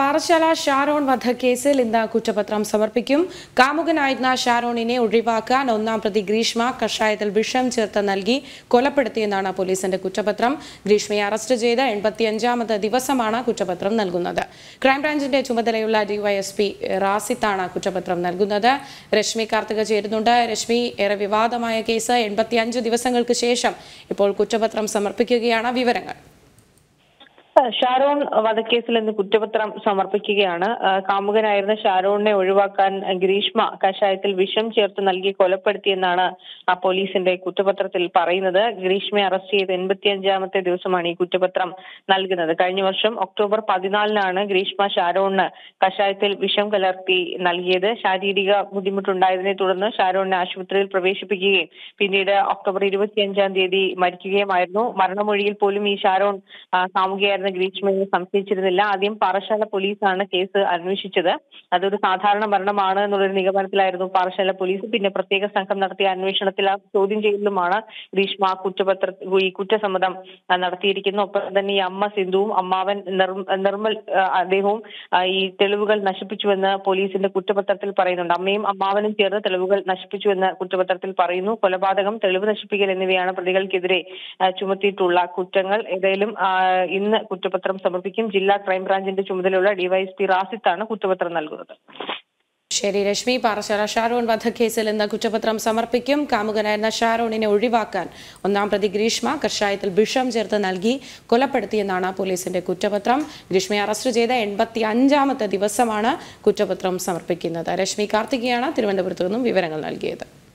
പാറശാല ഷാരോൺ വധക്കേസിൽ ഇന്ന് കുറ്റപത്രം സമർപ്പിക്കും കാമുകനായിരുന്ന ഷാരോണിനെ ഒഴിവാക്കാൻ ഒന്നാം പ്രതി ഗ്രീഷ്മ കഷായത്തിൽ വിഷം ചേർത്ത് നൽകി കൊലപ്പെടുത്തിയെന്നാണ് പോലീസിന്റെ കുറ്റപത്രം ഗ്രീഷ്മയെ അറസ്റ്റ് ചെയ്ത് എൺപത്തിയഞ്ചാമത് ദിവസമാണ് കുറ്റപത്രം നൽകുന്നത് ക്രൈംബ്രാഞ്ചിന്റെ ചുമതലയുള്ള ഡിവൈഎസ്പി റാസിത്താണ് കുറ്റപത്രം നൽകുന്നത് രശ്മി കാർത്തിക ചേരുന്നുണ്ട് രശ്മി ഏറെ വിവാദമായ കേസ് എൺപത്തിയഞ്ച് ദിവസങ്ങൾക്ക് ശേഷം ഇപ്പോൾ കുറ്റപത്രം സമർപ്പിക്കുകയാണ് വിവരങ്ങൾ ഷാരോൺ വധക്കേസിൽ ഇന്ന് കുറ്റപത്രം സമർപ്പിക്കുകയാണ് ആ, കാമുകനായിരുന്ന ഷാരോണിനെ ഒഴിവാക്കാൻ ഗ്രീഷ്മ കഷായത്തിൽ വിഷം ചേർത്ത് നൽകി കൊലപ്പെടുത്തിയെന്നാണ് ആ പോലീസിന്റെ കുറ്റപത്രത്തിൽ പറയുന്നത് ഗ്രീഷ്മയെ അറസ്റ്റ് ചെയ്ത് എൺപത്തിയഞ്ചാമത്തെ ദിവസമാണ് ഈ കുറ്റപത്രം നൽകുന്നത് കഴിഞ്ഞ വർഷം ഒക്ടോബർ പതിനാലിനാണ് ഗ്രീഷ്മ ഷാരോണിന് കഷായത്തിൽ വിഷം കലർത്തി നൽകിയത് ശാരീരിക ബുദ്ധിമുട്ടുണ്ടായതിനെ തുടർന്ന് ഷാരോണിനെ ആശുപത്രിയിൽ പ്രവേശിപ്പിക്കുകയും പിന്നീട് ഒക്ടോബർ ഇരുപത്തിയഞ്ചാം തീയതി മരിക്കുകയുമായിരുന്നു മരണമൊഴിയിൽ പോലും ഈ ഷാരോൺ ആ, കാമുകയായിരുന്ന ഗ്രീഷ്മയെ സംശയിച്ചിരുന്നില്ല ആദ്യം പാറശാല പോലീസാണ് കേസ് അന്വേഷിച്ചത് അതൊരു സാധാരണ മരണമാണ് എന്നുള്ളൊരു നിഗമനത്തിലായിരുന്നു പാറശാല പോലീസ് പിന്നെ പ്രത്യേക സംഘം നടത്തിയ അന്വേഷണത്തിൽ ആ ചോദ്യം ചെയ്യലിലുമാണ് ഗ്രീഷ്മ ആ കുറ്റപത്ര ഈ കുറ്റസമ്മതം ആ, നടത്തിയിരിക്കുന്നു ഒപ്പം തന്നെ ഈ അമ്മ സിന്ധുവും അമ്മാവൻ നിർ- നിർമ്മൽ ആ, അദ്ദേഹവും ആ, ഈ തെളിവുകൾ നശിപ്പിച്ചുവെന്ന് പോലീസിന്റെ കുറ്റപത്രത്തിൽ പറയുന്നുണ്ട് അമ്മയും അമ്മാവനും ചേർന്ന് തെളിവുകൾ നശിപ്പിച്ചുവെന്ന് കുറ്റപത്രത്തിൽ പറയുന്നു കൊലപാതകം തെളിവ് നശിപ്പിക്കൽ എന്നിവയാണ് പ്രതികൾക്കെതിരെ ആ, ചുമത്തിയിട്ടുള്ള കുറ്റങ്ങൾ ഏതായാലും ആ, ഇന്ന് കുറ്റപത്രം സമർപ്പിക്കും ജില്ലാ ക്രൈംബ്രാഞ്ചിന്റെ ചുമതലയുള്ള ഡിവൈഎസ്പി റാസിത്താണ് കുറ്റപത്രം നൽകുന്നത് ശരി രശ്മി പാറശാല ഷാരോൺ വധക്കേസിൽ ഇന്ന് കുറ്റപത്രം സമർപ്പിക്കും കാമുകനായിരുന്ന ഷാരോണിനെ ഒഴിവാക്കാൻ ഒന്നാം പ്രതി ഗ്രീഷ്മ കഷായത്തിൽ വിഷം ചേർത്ത് നൽകി കൊലപ്പെടുത്തിയെന്നാണ് പോലീസിന്റെ കുറ്റപത്രം ഗ്രീഷ്മയെ അറസ്റ്റ് ചെയ്ത എൺപത്തി അഞ്ചാമത്തെ ദിവസമാണ് കുറ്റപത്രം സമർപ്പിക്കുന്നത് രശ്മി കാർത്തികയാണ് തിരുവനന്തപുരത്ത് നിന്നും വിവരങ്ങൾ നൽകിയത്